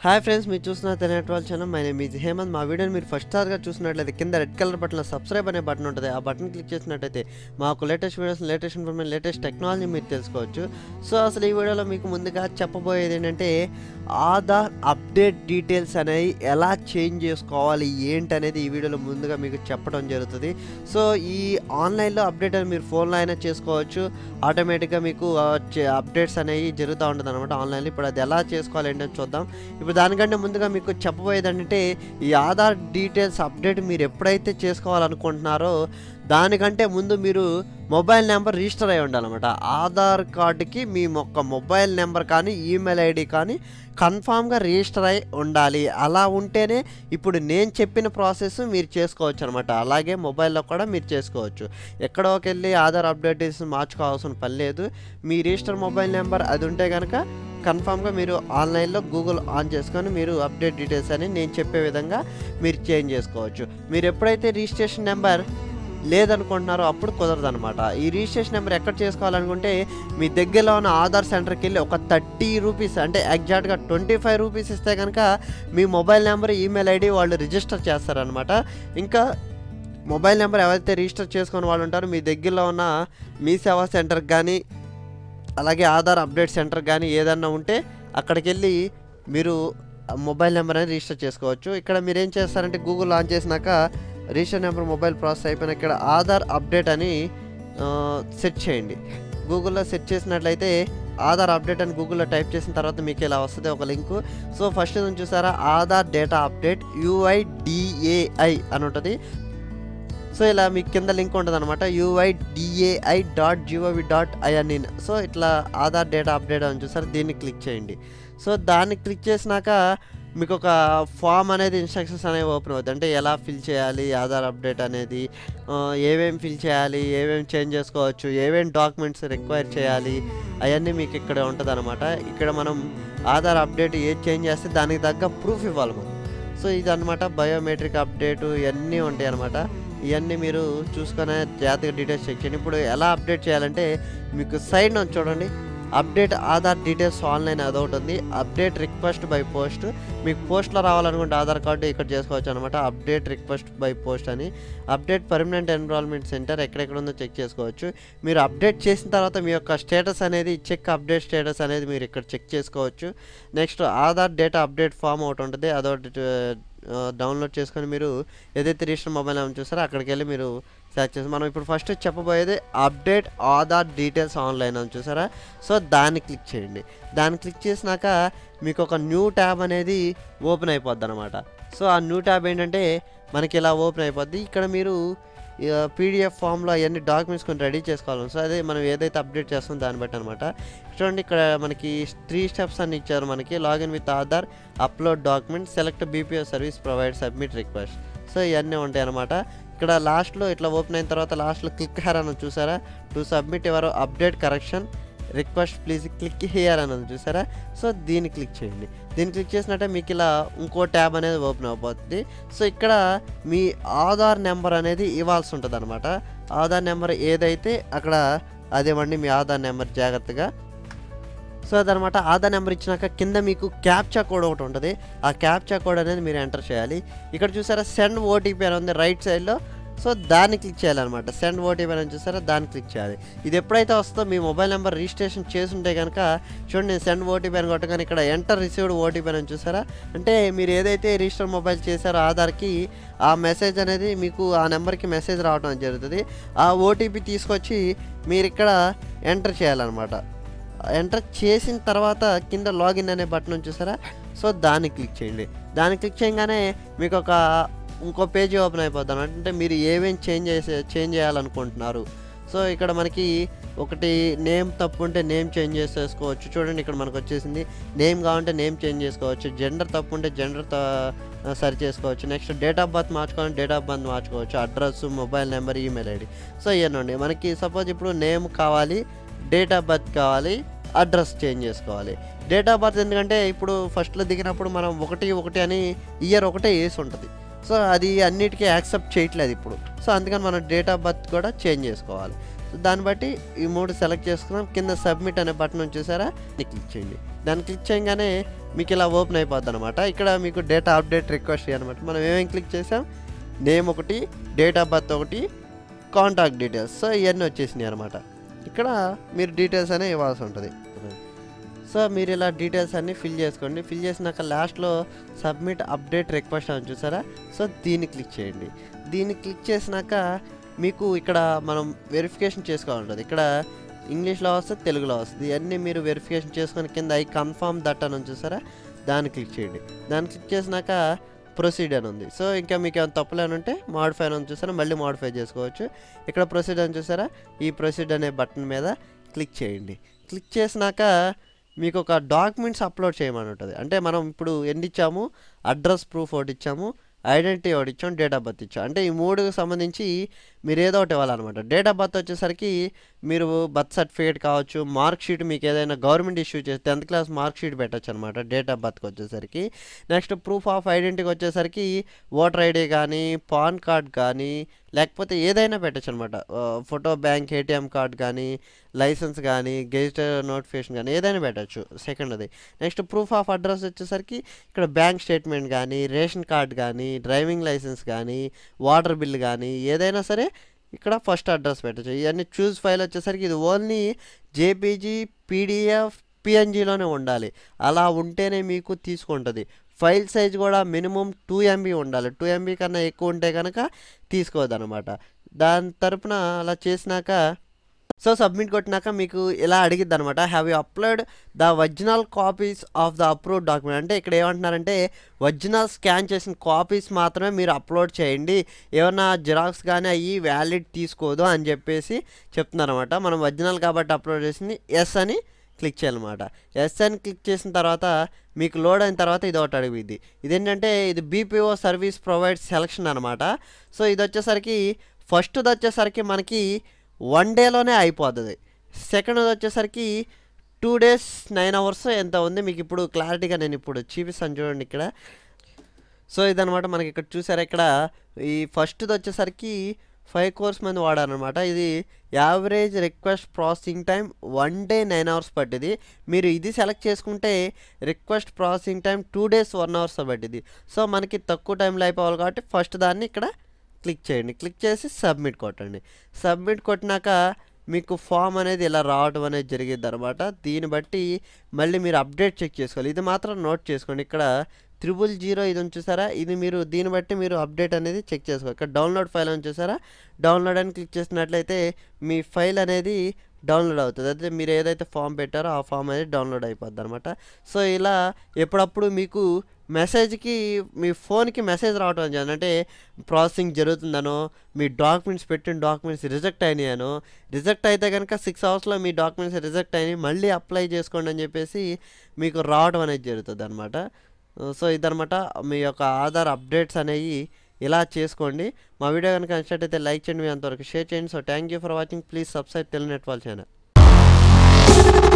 hi friends మీరు చూస్తున్న తెనట్ వాళ్ళ channel my name is Hemanth మా వీడియోని మీరు ఫస్ట్ సార్గా చూసినట్లయితే కింద రెడ్ కలర్ బటన్ సబ్స్క్రైబ్ అనే బటన్ ఉంటుంది ఆ బటన్ క్లిక్ చేసినట్టయితే మాకు latest videos latest information latest technology మీరు తెలుసుకోవచ్చు సో అసలు ఈ వీడియోలో మీకు ముందుగా చెప్పబోయేది ఏంటంటే ఆధార్ అప్డేట్ డీటెయిల్స్ అనేవి ఎలా చేంజ్ చేసుకోవాలి ఏంటి అనేది ఈ వీడియోలో ముందుగా మీకు చెప్పడం జరుగుతుంది సో ఈ ఆన్లైన్లో అప్డేట్ అని మీరు ఫోన్లో అయినా చేసుకోవచ్చు ఆటోమేటిక్గా మీకు అప్డేట్స్ అనేవి జరుగుతూ ఉంటుంది అనమాట ఆన్లైన్లో ఇప్పుడు అది ఎలా చేసుకోవాలి ఏంటని చూద్దాం ఇప్పుడు దానికంటే ముందుగా మీకు చెప్పబోయేది ఏంటంటే ఈ ఆధార్ డీటెయిల్స్ అప్డేట్ మీరు ఎప్పుడైతే చేసుకోవాలనుకుంటున్నారో దానికంటే ముందు మీరు మొబైల్ నెంబర్ రిజిస్టర్ అయి ఉండాలన్నమాట ఆధార్ కార్డుకి మీ ఒక్క మొబైల్ నెంబర్ కానీ ఈమెయిల్ ఐడి కానీ కన్ఫామ్గా రిజిస్టర్ అయి ఉండాలి అలా ఉంటేనే ఇప్పుడు నేను చెప్పిన ప్రాసెస్ మీరు చేసుకోవచ్చు అనమాట అలాగే మొబైల్లో కూడా మీరు చేసుకోవచ్చు ఎక్కడోకి వెళ్ళి ఆధార్ అప్డేట్స్ మార్చుకోవాల్సిన పని లేదు మీ రిజిస్టర్ మొబైల్ నెంబర్ అది ఉంటే కనుక కన్ఫామ్గా మీరు ఆన్లైన్లో గూగుల్ ఆన్ చేసుకొని మీరు అప్డేట్ డీటెయిల్స్ అని నేను చెప్పే విధంగా మీరు చేంజ్ చేసుకోవచ్చు మీరు ఎప్పుడైతే రిజిస్ట్రేషన్ నెంబర్ లేదనుకుంటున్నారో అప్పుడు కుదరదు అనమాట ఈ రిజిస్ట్రేషన్ నెంబర్ ఎక్కడ చేసుకోవాలనుకుంటే మీ దగ్గరలో ఉన్న ఆధార్ సెంటర్కి వెళ్ళి ఒక థర్టీ రూపీస్ అంటే ఎగ్జాక్ట్గా ట్వంటీ ఫైవ్ రూపీస్ ఇస్తే కనుక మీ మొబైల్ నెంబర్ ఈమెయిల్ ఐడి వాళ్ళు రిజిస్టర్ చేస్తారనమాట ఇంకా మొబైల్ నెంబర్ ఎవరైతే రిజిస్టర్ చేసుకుని వాళ్ళు ఉంటారో మీ దగ్గరలో ఉన్న మీ సేవా సెంటర్కి కానీ అలాగే ఆధార్ అప్డేట్ సెంటర్ కానీ ఏదన్నా ఉంటే అక్కడికి వెళ్ళి మీరు మొబైల్ నెంబర్ అనేది రిజిస్టర్ చేసుకోవచ్చు ఇక్కడ మీరు ఏం చేస్తారంటే గూగుల్ ఆన్ చేసినాక రిజిస్టర్ నెంబర్ మొబైల్ ప్రాసెస్ అయిపోయిన ఇక్కడ ఆధార్ అప్డేట్ అని సెట్ చేయండి గూగుల్లో సెట్ చేసినట్లయితే ఆధార్ అప్డేట్ అని గూగుల్లో టైప్ చేసిన తర్వాత మీకు ఇలా వస్తుంది ఒక లింక్ సో ఫస్ట్ నుంచి చూసారా ఆధార్ డేటా అప్డేట్ యుఐడిఏఐ అని ఉంటుంది సో ఇలా మీకు కింద లింక్ ఉంటుంది అనమాట UIDAI dot GOV dot IN so ఇట్లా ఆధార్ డేటా అప్డేట్ అని చూసారు దీన్ని క్లిక్ చేయండి సో దాన్ని క్లిక్ చేసినాక మీకు ఒక ఫామ్ అనేది ఇన్స్ట్రక్షన్స్ అనేవి ఓపెన్ అవుతాయి అంటే ఎలా ఫిల్ చేయాలి ఆధార్ అప్డేట్ అనేది ఏమేమి ఫిల్ చేయాలి ఏమేమి చేంజ్ చేసుకోవచ్చు ఏమేమి డాక్యుమెంట్స్ రిక్వైర్ చేయాలి అవన్నీ మీకు ఇక్కడ ఉంటుంది అనమాట ఇక్కడ మనం ఆధార్ అప్డేట్ ఏది చేంజ్ చేస్తే దానికి తగ్గ ప్రూఫ్ ఇవ్వాలి మనం సో ఇదనమాట బయోమెట్రిక్ అప్డేట్ ఇవన్నీ ఉంటాయి అనమాట ఇవన్నీ మీరు చూసుకునే జాతక డీటెయిల్స్ చెక్ చేయండి ఇప్పుడు ఎలా అప్డేట్ చేయాలంటే మీకు సైడ్ నుంచి చూడండి అప్డేట్ ఆధార్ డీటెయిల్స్ ఆన్లైన్ అదొకటి ఉంది అప్డేట్ రిక్వెస్ట్ బై పోస్ట్ మీకు పోస్ట్లో రావాలనుకుంటే ఆధార్ కార్డు ఇక్కడ చేసుకోవచ్చు అనమాట అప్డేట్ రిక్వెస్ట్ బై పోస్ట్ అని అప్డేట్ పర్మనెంట్ ఎన్రోల్మెంట్ సెంటర్ ఎక్కడెక్కడ ఉందో చెక్ చేసుకోవచ్చు మీరు అప్డేట్ చేసిన తర్వాత మీ యొక్క స్టేటస్ అనేది చెక్ అప్డేట్ స్టేటస్ అనేది మీరు ఇక్కడ చెక్ చేసుకోవచ్చు next Aadhaar data update form ఒకటి ఉంటుంది అదొకటి డౌన్లోడ్ చేసుకొని మీరు ఏదైతే రిజిస్టర్ మొబైల్ నెంబర్ చూస్తారో అక్కడికి వెళ్ళి మీరు సెర్చ్ చేసి మనం ఇప్పుడు ఫస్ట్ చెప్పబోయేది అప్డేట్ ఆధార్ డీటెయిల్స్ ఆన్లైన్ అని చూసారా సో దాన్ని క్లిక్ చేయండి దాన్ని క్లిక్ చేసినాక మీకు ఒక న్యూ ట్యాబ్ అనేది ఓపెన్ అయిపోద్ది అనమాట సో ఆ న్యూ ట్యాబ్ ఏంటంటే మనకి ఇలా ఓపెన్ అయిపోద్ది ఇక్కడ మీరు పీడిఎఫ్ ఫామ్లో అవన్నీ డాక్యుమెంట్స్ కొన్ని రెడీ చేసుకోవాలి సో అదే మనం ఏదైతే అప్డేట్ చేస్తామో దాన్ని బట్టి అనమాట చూడండి ఇక్కడ మనకి త్రీ స్టెప్స్ అని ఇచ్చారు మనకి login with Aadhaar upload document select BPO service provide submit request so ఇవన్నీ ఉంటాయి అనమాట ఇక్కడ లాస్ట్లో ఇట్లా ఓపెన్ అయిన తర్వాత లాస్ట్లో క్లిక్ హెర్ అని చూసారా టు సబ్మిట్ ఎవరు update correction request please click here అని చూసారా సో దీన్ని క్లిక్ చేయండి దీన్ని క్లిక్ చేసినట్టే మీకు ఇలా ఇంకో ట్యాబ్ అనేది ఓపెన్ అయిపోతుంది సో ఇక్కడ మీ ఆధార్ నెంబర్ అనేది ఇవ్వాల్సి ఉంటుంది అనమాట ఆధార్ నెంబర్ ఏదైతే అక్కడ అదేమండి మీ ఆధార్ నెంబర్ జాగ్రత్తగా సో అదనమాట ఆధార్ నెంబర్ ఇచ్చినాక కింద మీకు క్యాప్చా కోడ్ ఒకటి ఉంటుంది ఆ క్యాప్చా కోడ్ అనేది మీరు ఎంటర్ చేయాలి ఇక్కడ చూసారా సెండ్ ఓటీపీ అని ఉంది రైట్ సైడ్లో సో దాన్ని క్లిక్ చేయాలన్నమాట సెండ్ ఓటీపీ అని చూసారా దాన్ని క్లిక్ చేయాలి ఇది ఎప్పుడైతే వస్తుందో మీ మొబైల్ నెంబర్ రిజిస్ట్రేషన్ చేసుంటే కనుక చూడండి నేను సెండ్ ఓటీపీ అని కొట్టగానే ఇక్కడ ఎంటర్ రిసీవ్డ్ ఓటీపీ అని చూసారా అంటే మీరు ఏదైతే రిజిస్టర్ మొబైల్ చేశారో ఆధార్కి ఆ మెసేజ్ అనేది మీకు ఆ నెంబర్కి మెసేజ్ రావడం జరుగుతుంది ఆ ఓటీపీ తీసుకొచ్చి మీరు ఇక్కడ ఎంటర్ చేయాలన్నమాట ఎంటర్ చేసిన తర్వాత కింద లాగిన్ అనే బటన్ చూసారా సో దాన్ని క్లిక్ చేయండి దాన్ని క్లిక్ చేయగానే మీకు ఒక ఇంకో పేజీ ఓపెన్ అయిపోతాను అంటే మీరు ఏమేమి చేంజ్ చేసే చేంజ్ చేయాలనుకుంటున్నారు సో ఇక్కడ మనకి ఒకటి నేమ్ తప్పు ఉంటే నేమ్ చేంజ్ చేసేసుకోవచ్చు చూడండి ఇక్కడ మనకు వచ్చేసింది నేమ్ కావాలంటే నేమ్ చేంజ్ చేసుకోవచ్చు జెండర్ తప్పు ఉంటే జెండర్ సరి చేసుకోవచ్చు నెక్స్ట్ డేట్ ఆఫ్ బర్త్ మార్చుకోవాలంటే డేట్ ఆఫ్ బర్త్ మార్చుకోవచ్చు address mobile number email ID so ఇవన్నీ మనకి సపోజ్ ఇప్పుడు నేమ్ కావాలి డేట్ ఆఫ్ బర్త్ కావాలి అడ్రస్ చేంజ్ చేసుకోవాలి డేట్ ఆఫ్ బర్త్ ఎందుకంటే ఇప్పుడు ఫస్ట్లో దిగినప్పుడు మనం ఒకటి ఒకటి అని ఇయర్ ఒకటే వేసి ఉంటుంది సో అది అన్నిటికీ యాక్సెప్ట్ చేయట్లేదు ఇప్పుడు సో అందుకని మనం డేట్ ఆఫ్ బర్త్ కూడా చేంజ్ చేసుకోవాలి సో దాన్ని బట్టి ఈ మూడు సెలెక్ట్ చేసుకున్నాం కింద సబ్మిట్ అనే బటన్ ఉంది చూసారా ఇది క్లిక్ చేయండి దాన్ని క్లిక్ చేయగానే మీకు ఇలా ఓపెన్ అయిపోద్ది అనమాట ఇక్కడ మీకు డేటా అప్డేట్ రిక్వెస్ట్ అనమాట మనం ఏమేమి క్లిక్ చేసాం నేమ్ ఒకటి డేట్ ఆఫ్ బర్త్ ఒకటి కాంటాక్ట్ డీటెయిల్స్ సో ఇవన్నీ వచ్చేసినాయి అనమాట ఇక్కడ మీరు డీటెయిల్స్ అనేవి ఇవ్వాల్సి ఉంటుంది సో మీరు ఇలా డీటెయిల్స్ అన్నీ ఫిల్ చేసుకోండి ఫిల్ చేసినాక లాస్ట్లో సబ్మిట్ అప్డేట్ రిక్వెస్ట్ అని చూసారా సో దీన్ని క్లిక్ చేయండి దీన్ని క్లిక్ చేసినాక మీకు ఇక్కడ మనం వెరిఫికేషన్ చేసుకోవాలంటుంది ఇక్కడ ఇంగ్లీష్లో వస్తుంది తెలుగులో వస్తుంది ఇవన్నీ మీరు వెరిఫికేషన్ చేసుకొని కింద ఐ కన్ఫర్మ్ దట్ అని ఉంది చూసారా దాన్ని క్లిక్ చేయండి దాన్ని క్లిక్ చేసినాక ప్రొసీడ్ అని ఉంది సో ఇంకా మీకు ఏమైనా తప్పులేని ఉంటే మాడిఫై అని ఉంది చూసారా మళ్ళీ మాడిఫై చేసుకోవచ్చు ఇక్కడ ప్రొసీడ్ అని చూసారా ఈ ప్రొసీడ్ అనే బటన్ మీద క్లిక్ చేయండి క్లిక్ చేసినాక మీకు ఒక డాక్యుమెంట్స్ అప్లోడ్ చేయమని ఉంటుంది అంటే మనం ఇప్పుడు ఎన్ని ఇచ్చాము అడ్రస్ ప్రూఫ్ ఒకటి ఇచ్చాము ఐడెంటిటీ ఒకటి ఇచ్చాం డేట్ ఆఫ్ బర్త్ ఇచ్చాం అంటే ఈ మూడుకి సంబంధించి మీరు ఏదో ఒకటి ఇవ్వాలన్నమాట డేట్ ఆఫ్ బర్త్ వచ్చేసరికి మీరు బర్త్ సర్టిఫికేట్ కావచ్చు మార్క్ షీట్ మీకు ఏదైనా గవర్నమెంట్ ఇష్యూ చేసి టెన్త్ క్లాస్ మార్క్ షీట్ పెట్టచ్చు అనమాట డేట్ ఆఫ్ బర్త్కి వచ్చేసరికి నెక్స్ట్ ప్రూఫ్ ఆఫ్ ఐడెంటిటీకి వచ్చేసరికి ఓటర్ ఐడి కానీ పాన్ కార్డ్ కానీ లేకపోతే ఏదైనా పెట్టచ్చు అనమాట ఫోటో బ్యాంక్ ఏటీఎం కార్డ్ కానీ లైసెన్స్ కానీ గెజిటర్ నోటిఫికేషన్ కానీ ఏదైనా పెట్టచ్చు సెకండ్ అది నెక్స్ట్ ప్రూఫ్ ఆఫ్ అడ్రస్ వచ్చేసరికి ఇక్కడ బ్యాంక్ స్టేట్మెంట్ కానీ రేషన్ కార్డ్ కానీ డ్రైవింగ్ లైసెన్స్ కానీ వాటర్ బిల్ కానీ ఏదైనా సరే ఇక్కడ ఫస్ట్ అడ్రస్ పెట్టచ్చు ఇవన్నీ చూస్ ఫైల్ వచ్చేసరికి ఇది ఓన్లీ జేపీజీ పీడిఎఫ్ పిఎన్జీలోనే ఉండాలి అలా ఉంటేనే మీకు తీసుకుంటుంది ఫైల్ సైజ్ కూడా మినిమం టూ ఎంబీ ఉండాలి టూ ఎంబీ కన్నా ఎక్కువ ఉంటే కనుక తీసుకోవద్దనమాట దాని తరపున అలా చేసినాక సో సబ్మిట్ కొట్టినాక మీకు ఇలా అడిగిద్ది అనమాట have you upload the original copies of the approved document అంటే ఇక్కడ ఏమంటున్నారంటే ఒరిజినల్ స్కాన్ చేసిన కాపీస్ మాత్రమే మీరు అప్లోడ్ చేయండి ఏమన్నా జిరాక్స్ కానీ అవి వ్యాలిడ్ తీసుకోదు అని చెప్పేసి చెప్తున్నారు అనమాట మనం ఒరిజినల్ కాబట్టి అప్లోడ్ చేసింది ఎస్ అని క్లిక్ చేయాలన్నమాట ఎస్ అని క్లిక్ చేసిన తర్వాత మీకు లోడ్ అయిన తర్వాత ఇది ఒకటి అడుగుద్ది ఇదేంటంటే ఇది బీపీఓ సర్వీస్ ప్రొవైడ్ సెలక్షన్ అనమాట సో ఇది వచ్చేసరికి ఫస్ట్ది వచ్చేసరికి మనకి వన్ డేలోనే అయిపోతుంది సెకండ్ వచ్చేసరికి టూ డేస్ నైన్ అవర్స్ ఎంత ఉంది మీకు ఇప్పుడు క్లారిటీగా నేను ఇప్పుడు చూపిస్తాను చూడండి ఇక్కడ సో ఇదనమాట మనకి ఇక్కడ చూసారా ఇక్కడ ఈ ఫస్ట్ది వచ్చేసరికి ఫైవ్ కోర్స్ మంది వాడారనమాట ఇది average request processing time one day nine hours పట్టింది మీరు ఇది సెలెక్ట్ చేసుకుంటే request processing time two days one hours పట్టింది సో మనకి తక్కువ టైంలో అయిపోవాలి కాబట్టి ఫస్ట్ దాన్ని ఇక్కడ క్లిక్ చేయండి క్లిక్ చేసి సబ్మిట్ కొట్టండి సబ్మిట్ కొట్టినాక మీకు ఫామ్ అనేది ఇలా రావడం అనేది జరిగింది అనమాట దీన్ని బట్టి మళ్ళీ మీరు అప్డేట్ చెక్ చేసుకోవాలి ఇది మాత్రం నోట్ చేసుకోండి ఇక్కడ త్రిబుల్ జీరో ఇది ఉంచేసారా ఇది మీరు దీన్ని బట్టి మీరు అప్డేట్ అనేది చెక్ చేసుకోవాలి ఇక్కడ డౌన్లోడ్ ఫైల్ అని చూసారా డౌన్లోడ్ అని క్లిక్ చేసినట్లయితే మీ ఫైల్ అనేది డౌన్లోడ్ అవుతుంది అదే మీరు ఏదైతే ఫామ్ పెట్టారో ఆ ఫామ్ అనేది డౌన్లోడ్ అయిపోద్ది అనమాట సో ఇలా ఎప్పుడప్పుడు మీకు మెసేజ్కి మీ ఫోన్కి మెసేజ్ రావటం జరిగింది అంటే ప్రాసెసింగ్ జరుగుతుందనో మీ డాక్యుమెంట్స్ పెట్టిన డాక్యుమెంట్స్ రిజెక్ట్ అయినాయనో రిజెక్ట్ అయితే కనుక సిక్స్ అవర్స్లో మీ డాక్యుమెంట్స్ రిజెక్ట్ అయినాయి మళ్ళీ అప్లై చేసుకోండి అని చెప్పేసి మీకు రావడం అనేది జరుగుతుంది అనమాట సో ఇదనమాట మీ యొక్క ఆధార్ అప్డేట్స్ అనేవి ఇలా చేసుకోండి మా వీడియో కనుక నచ్చినట్టయితే లైక్ చేయండి మీ అంతవరకు షేర్ చేయండి so thank you for watching please subscribe Telugu Net వాళ్ళ ఛానల్